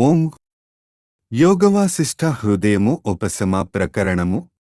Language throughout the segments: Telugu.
ఓం యోగవాసిష్ఠ హృదయము ఉపశమ ప్రకరణము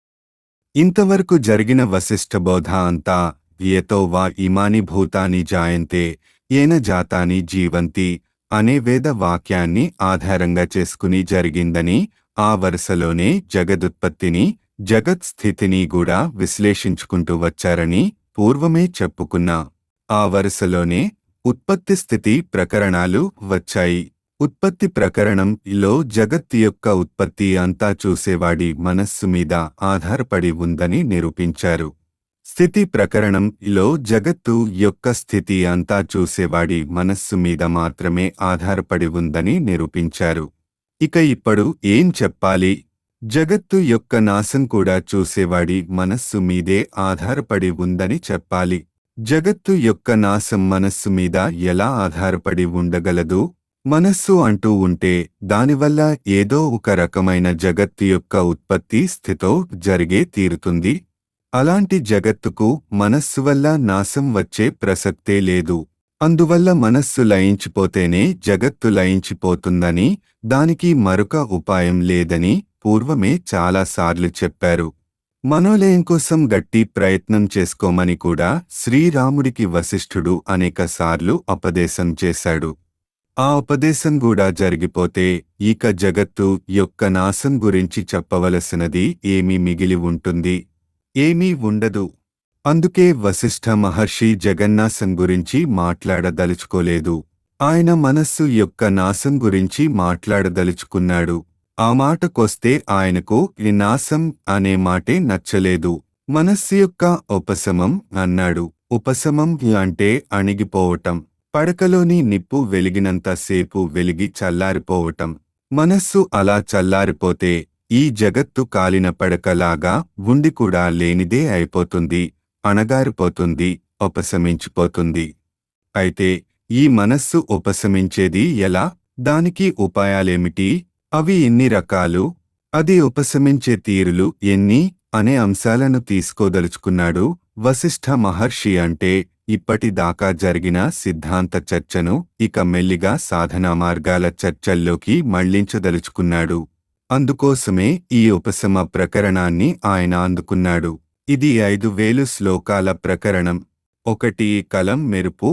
ఇంతవరకు జరిగిన వశిష్ఠ బోధ అంతా ఏతో వా ఇమాని భూతాని జాయంతే ఏన జాతాని జీవంతి అనే వేద వాక్యాన్ని ఆధారంగా చేసుకుని జరిగిందని ఆ వరుసలోనే జగదుత్పత్తిని జగత్ స్థితిని కూడా విశ్లేషించుకుంటూ వచ్చారని పూర్వమే చెప్పుకున్నా ఆ వరుసలోనే ఉత్పత్తి స్థితి ప్రకరణాలు వచ్చాయి ఉత్పత్తి ప్రకరణం లో జగత్ యొక్క ఉత్పత్తి అంతా చూసేవాడి మనస్సు మీద ఆధారపడి ఉందని నిరూపించారు స్థితి ప్రకరణం లో జగత్తు యొక్క స్థితి అంతా చూసేవాడి మనస్సు మీద మాత్రమే ఆధారపడి ఉందని నిరూపించారు ఇక ఇప్పుడు ఏం చెప్పాలి జగత్తు యొక్క నాశం కూడా చూసేవాడి మనస్సు మీదే ఆధారపడి ఉందని చెప్పాలి జగత్తు యొక్క నాశం మనస్సు మీద ఎలా ఆధారపడి ఉండగలదు మనస్సు అంటూ ఉంటే దానివల్ల ఏదో ఒక రకమైన జగత్తు యొక్క ఉత్పత్తి స్థితో జరిగే తీరుతుంది అలాంటి జగత్తుకు మనస్సు వల్ల నాశం వచ్చే ప్రసక్తే లేదు అందువల్ల మనస్సు లయించిపోతేనే జగత్తు లయించిపోతుందని దానికి మరొక ఉపాయం లేదని పూర్వమే చాలాసార్లు చెప్పారు మనోలయం కోసం గట్టి ప్రయత్నం చేసుకోమని కూడా శ్రీరాముడికి వశిష్ఠుడు అనేకసార్లు ఉపదేశం చేశాడు ఆ ఉపదేశం కూడా జరిగిపోతే ఇక జగత్తు యొక్క నాశం గురించి చెప్పవలసినది ఏమీ మిగిలి ఉంటుంది ఏమీ ఉండదు అందుకే వశిష్ఠ మహర్షి జగన్నాశం గురించి మాట్లాడదలుచుకోలేదు ఆయన మనస్సు యొక్క నాశం గురించి మాట్లాడదలుచుకున్నాడు ఆ మాటకొస్తే ఆయనకు ఈ నాశం అనే మాటే నచ్చలేదు మనస్సు యొక్క ఉపశమం అన్నాడు ఉపశమం అంటే అణిగిపోవటం పడకలోని నిప్పు వెలిగినంతసేపు వెలిగి చల్లారిపోవటం మనస్సు అలా చల్లారిపోతే ఈ జగత్తు కాలిన పడకలాగా ఉండి కూడా లేనిదే అయిపోతుంది అణగారిపోతుంది ఉపశమించిపోతుంది అయితే ఈ మనస్సు ఉపశమించేది ఎలా దానికి ఉపాయాలేమిటి అవి ఎన్ని రకాలు అది ఉపశమించే తీరులు ఎన్ని అనే అంశాలను తీసుకోదలుచుకున్నాడు వశిష్ఠ మహర్షి అంటే ఇప్పటిదాకా జరిగిన సిద్ధాంత చర్చను ఇక మెల్లిగా సాధనా మార్గాల చర్చల్లోకి మళ్లించదలుచుకున్నాడు అందుకోసమే ఈ ఉపశమ ప్రకరణాన్ని ఆయన అందుకున్నాడు ఇది ఐదు వేలు శ్లోకాల ప్రకరణం ఒకటి కలం మెరుపు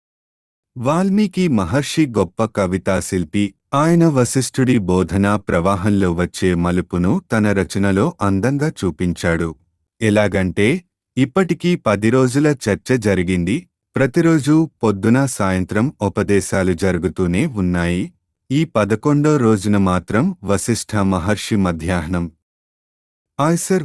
వాల్మీకి మహర్షి గొప్ప కవితాశిల్పి ఆయన వశిష్ఠుడి బోధనా ప్రవాహంలో వచ్చే మలుపును తన రచనలో అందంగా చూపించాడు ఎలాగంటే ఇప్పటికీ పది రోజుల చర్చ జరిగింది ప్రతిరోజు పొద్దున సాయంత్రం ఉపదేశాలు జరుగుతూనే ఉన్నాయి ఈ పదకొండో రోజున మాత్రం వశిష్ఠ మహర్షి మధ్యాహ్నం ఆయ్సర్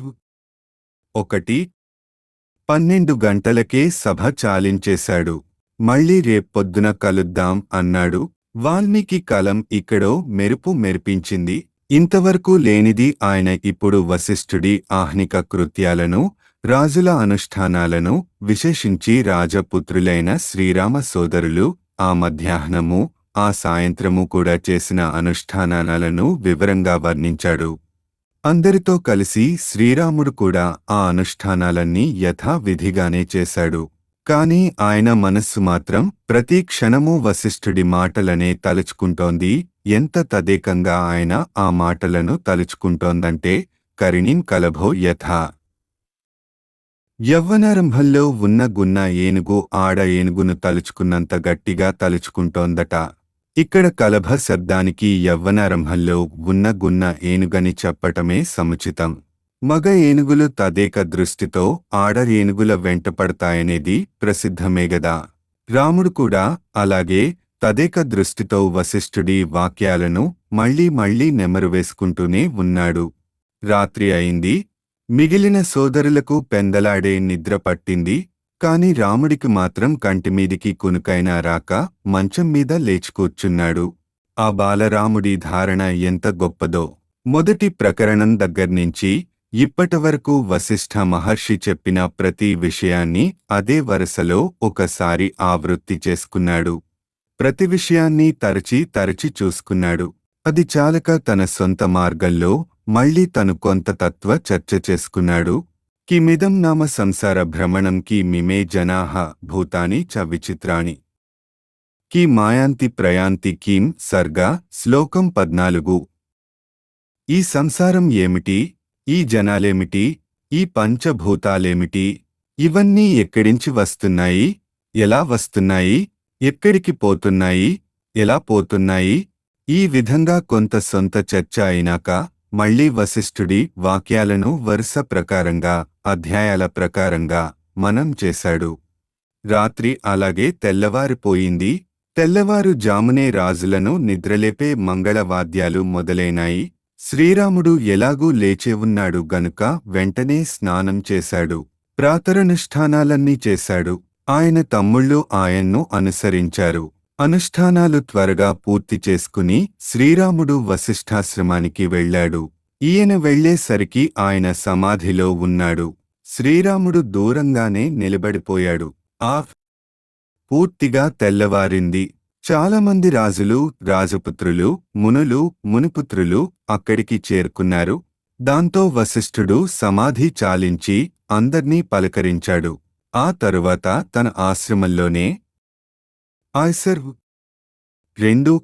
ఒకటి పన్నెండు గంటలకే సభ చాలించేశాడు మళ్ళీ రేపొద్దున కలుద్దాం అన్నాడు వాల్మీకి కలం ఇక్కడో మెరుపు మెరిపించింది ఇంతవరకు లేనిది ఆయన ఇప్పుడు వశిష్ఠుడి ఆహ్నిక కృత్యాలను రాజుల అనుష్ఠానాలను విశేషించి రాజపుత్రులైన శ్రీరామ సోదరులు ఆ మధ్యాహ్నము ఆ సాయంత్రము కూడా చేసిన అనుష్ఠానాలను వివరంగా వర్ణించాడు అందరితో కలిసి శ్రీరాముడు కూడా ఆ అనుష్ఠానాలన్నీ యథావిధిగానే చేశాడు కాని ఆయన మనస్సు మాత్రం ప్రతి క్షణమూ వశిష్ఠుడి మాటలనే తలుచుకుంటోంది ఎంత తదేకంగా ఆయన ఆ మాటలను తలుచుకుంటోందంటే కరిణిం కలభో యథా యవ్వనారంభంలో ఉన్న గున్న ఏనుగు ఆడ ఏనుగును తలుచుకున్నంత గట్టిగా తలుచుకుంటోందట ఇక్కడ కలభ శబ్దానికి యవ్వనారంభంలో ఉన్న గున్న ఏనుగని చెప్పటమే సముచితం మగ ఏనుగులు తదేక దృష్టితో ఆడ ఏనుగుల వెంటపడతాయనేది ప్రసిద్ధమేగదా రాముడు కూడా అలాగే తదేక దృష్టితో వశిష్ఠుడి వాక్యాలను మళ్లీ మళ్లీ నెమరువేసుకుంటూనే ఉన్నాడు రాత్రి అయింది మిగిలిన సోదరులకు పెందలాడే నిద్ర పట్టింది కాని రాముడికి మాత్రం కంటిమీదికి కునుకైనా రాక మంచం మీద లేచికూర్చున్నాడు ఆ బాలరాముడి ధారణ ఎంత గొప్పదో మొదటి ప్రకరణం దగ్గర్నుంచి ఇప్పటివరకు వశిష్ఠ మహర్షి చెప్పిన ప్రతి విషయాన్ని అదే వరుసలో ఒకసారి ఆవృత్తి చేసుకున్నాడు ప్రతి విషయాన్ని తరచి తరచి చూసుకున్నాడు అది చాలక తన సొంత మార్గంలో మళ్లీ తను కొంత తత్వ చర్చ చేసుకున్నాడు కిమిదం నామ సంసార భ్రమణం కి మిమే జనాహ భూతాని చ విచిత్రాణి కి మాయాంతి ప్రయాంతి కీం సర్గ శ్లోకం పద్నాలుగు ఈ సంసారం ఏమిటి ఈ జనాలేమిటి ఈ పంచభూతాలేమిటి ఇవన్నీ ఎక్కడించి వస్తున్నాయి ఎలా వస్తున్నాయి ఎక్కడికి పోతున్నాయి ఎలా పోతున్నాయి ఈ విధంగా కొంత సొంత చర్చ అయినాక మళ్ళీ వశిష్ఠుడి వాక్యాలను వరుస ప్రకారంగా అధ్యాయాల ప్రకారంగా మనం చేశాడు రాత్రి అలాగే తెల్లవారిపోయింది తెల్లవారు జామునే రాజులను నిద్రలేపే మంగళవాద్యాలు మొదలైనాయి శ్రీరాముడు ఎలాగూ లేచే ఉన్నాడు గనుక వెంటనే స్నానం చేశాడు ప్రాతరనుష్ఠానాలన్నీ చేశాడు ఆయన తమ్ముళ్ళు ఆయన్ను అనుసరించారు అనుష్ఠానాలు త్వరగా పూర్తి చేసుకుని శ్రీరాముడు వశిష్ఠాశ్రమానికి వెళ్ళాడు ఈయన వెళ్లేసరికి ఆయన సమాధిలో ఉన్నాడు శ్రీరాముడు దూరంగానే నిలబడిపోయాడు ఆ పూర్తిగా తెల్లవారింది చాలామంది రాజులు రాజపుత్రులు మునులు మునిపుత్రులు అక్కడికి చేరుకున్నారు దాంతో వశిష్ఠుడు సమాధి చాలించి అందర్నీ పలకరించాడు ఆ తరువాత తన ఆశ్రమంలోనే ఆయ్సర్ రెండు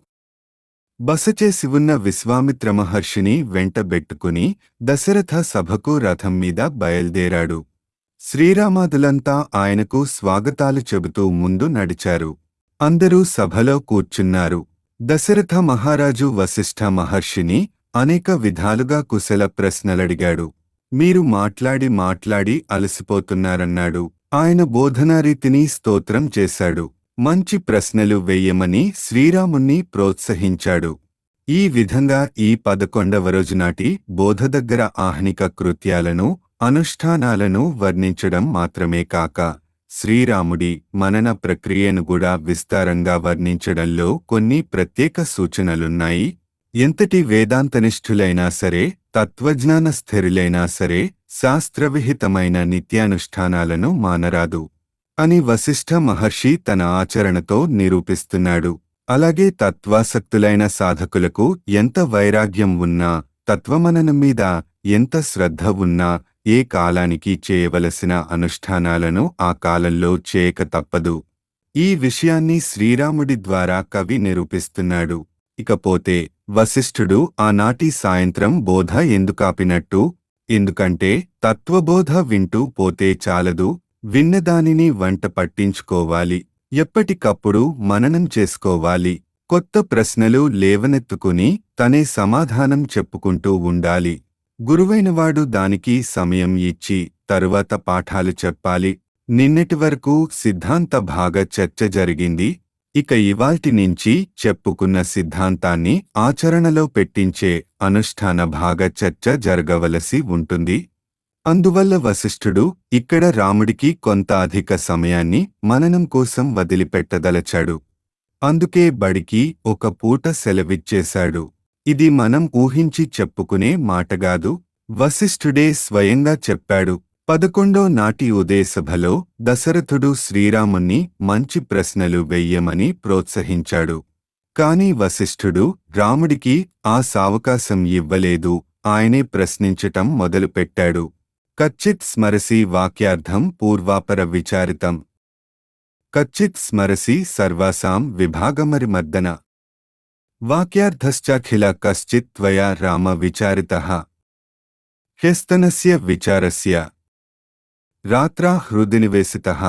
బస చేసి ఉన్న విశ్వామిత్ర మహర్షిని వెంటబెట్టుకుని దశరథ సభకు రథం మీద బయల్దేరాడు శ్రీరామాదులంతా ఆయనకు స్వాగతాలు చెబుతూ ముందు నడిచారు అందరూ సభలో కూర్చున్నారు దశరథ మహారాజు వశిష్ఠ మహర్షిని అనేక విధాలుగా కుశల ప్రశ్నలడిగాడు మీరు మాట్లాడి మాట్లాడి అలసిపోతున్నారన్నాడు ఆయన బోధనారీతిని స్తోత్రం చేశాడు మంచి ప్రశ్నలు వెయ్యమని శ్రీరాముణ్ణి ప్రోత్సహించాడు ఈ విధంగా ఈ పదకొండవ రోజునాటి బోధ దగ్గర ఆహ్నిక కృత్యాలను అనుష్ఠానాలను వర్ణించడం మాత్రమే కాక శ్రీరాముడి మనన ప్రక్రియను కూడా విస్తారంగా వర్ణించడంలో కొన్ని ప్రత్యేక సూచనలున్నాయి ఎంతటి వేదాంతనిష్ఠులైనా సరే తత్వజ్ఞాన స్థిరులైనా సరే శాస్త్రవిహితమైన నిత్యానుష్ఠానాలను మానరాదు అని వశిష్ఠ మహర్షి తన ఆచరణతో నిరూపిస్తున్నాడు అలాగే తత్వాసక్తులైన సాధకులకు ఎంత వైరాగ్యం ఉన్నా తత్వమననం మీద ఎంత శ్రద్ధ ఉన్నా ఏ కాలానికి చేయవలసిన అనుష్ఠానాలను ఆ కాలంలో చేయక తప్పదు ఈ విషయాన్ని శ్రీరాముడి ద్వారా కవి నిరూపిస్తున్నాడు ఇకపోతే వశిష్ఠుడు ఆనాటి సాయంత్రం బోధ ఎందుకాపినట్టు ఎందుకంటే తత్వబోధ వింటూ పోతే చాలదు విన్నదానిని వంట పట్టించుకోవాలి ఎప్పటికప్పుడు మననం చేసుకోవాలి కొత్త ప్రశ్నలు లేవనెత్తుకుని తనే సమాధానం చెప్పుకుంటూ ఉండాలి గురువైనవాడు దానికి సమయం ఇచ్చి తరువాత పాఠాలు చెప్పాలి నిన్నటి వరకు సిద్ధాంత భాగ చర్చ జరిగింది ఇక ఇవాల్టి నుంచి చెప్పుకున్న సిద్ధాంతాన్ని ఆచరణలో పెట్టించే అనుష్ఠాన భాగ చర్చ జరగవలసి ఉంటుంది అందువల్ల వశిష్ఠుడు ఇక్కడ రాముడికి కొంత అధిక సమయాన్ని మననం కోసం వదిలిపెట్టదలచాడు అందుకే బడికి ఒక పూట సెలవిచ్చేశాడు ఇది మనం ఊహించి చెప్పుకునే మాటగాదు వశిష్ఠుడే స్వయంగా చెప్పాడు పదకొండో నాటి ఉదయసభలో దశరథుడు శ్రీరాముణ్ణి మంచి ప్రశ్నలు వెయ్యమని ప్రోత్సహించాడు కాని వశిష్ఠుడు రాముడికి ఆ సావకాశం ఇవ్వలేదు ఆయనే ప్రశ్నించటం మొదలుపెట్టాడు కచ్చిత్ స్మరసి వాక్యార్థం పూర్వాపర విచారితం కచ్చిత్ స్మరసి సర్వాసాం విభాగమరిమర్దన వాక్యార్థశ్చాఖిల కశ్చిత్ త్వయా రామ విచారితః హ్యస్తనస్య విచారస్య రాత్రా హృదినివేశితః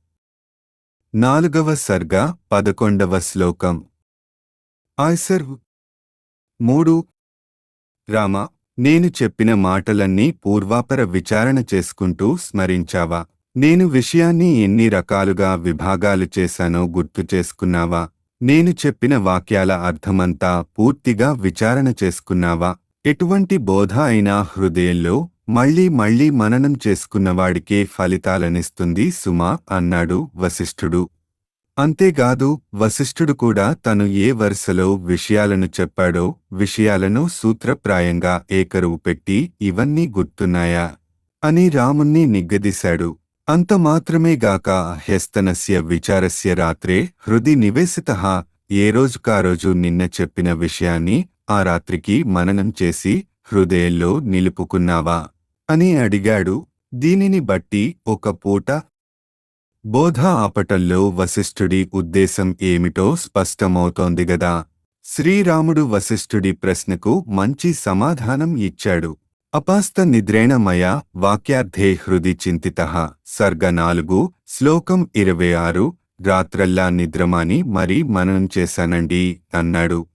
నాలుగవ సర్గ పదకొండవ శ్లోకం ఆయ్సర్ మూడు రామ నేను చెప్పిన మాటలన్నీ పూర్వాపర విచారణ చేసుకుంటూ స్మరించావా నేను విషయాన్ని ఎన్ని రకాలుగా విభాగాలు చేశానో గుర్తు చేసుకున్నావా నేను చెప్పిన వాక్యాల అర్థమంతా పూర్తిగా విచారణ చేసుకున్నావా ఎటువంటి బోధ అయినా హృదయంలో మళ్ళీ మళ్ళీ మననం చేసుకున్నవాడికే ఫలితాలనిస్తుంది సుమా అన్నాడు వశిష్ఠుడు అంతేగాదు వశిష్ఠుడు కూడా తను ఏ వరుసలో విషయాలను చెప్పాడో విషయాలను సూత్రప్రాయంగా ఏకరువు పెట్టి ఇవన్నీ గుర్తున్నాయా అని రాముణ్ణి నిగ్గదీశాడు అంత మాత్రమే గాక హ్యస్తనస్య విచారస్య రాత్రే హృది నివేశిత ఏ రోజుకారోజు నిన్న చెప్పిన విషయాన్ని ఆ రాత్రికి మననం చేసి హృదయంలో నిలుపుకున్నావా అని అడిగాడు దీనిని బట్టి ఒక పూట బోధ ఆపటంలో వశిష్ఠుడి ఉద్దేశం ఏమిటో స్పష్టమవుతోంది గదా శ్రీరాముడు వశిష్ఠుడి ప్రశ్నకు మంచి సమాధానం ఇచ్చాడు అపాస్త నిద్రేణ మయా వాక్యార్థే హృది చింతిత సర్గ నాలుగు శ్లోకం ఇరవై ఆరు రాత్రల్లా నిద్రమాని మరీ మననం చేశానండి అన్నాడు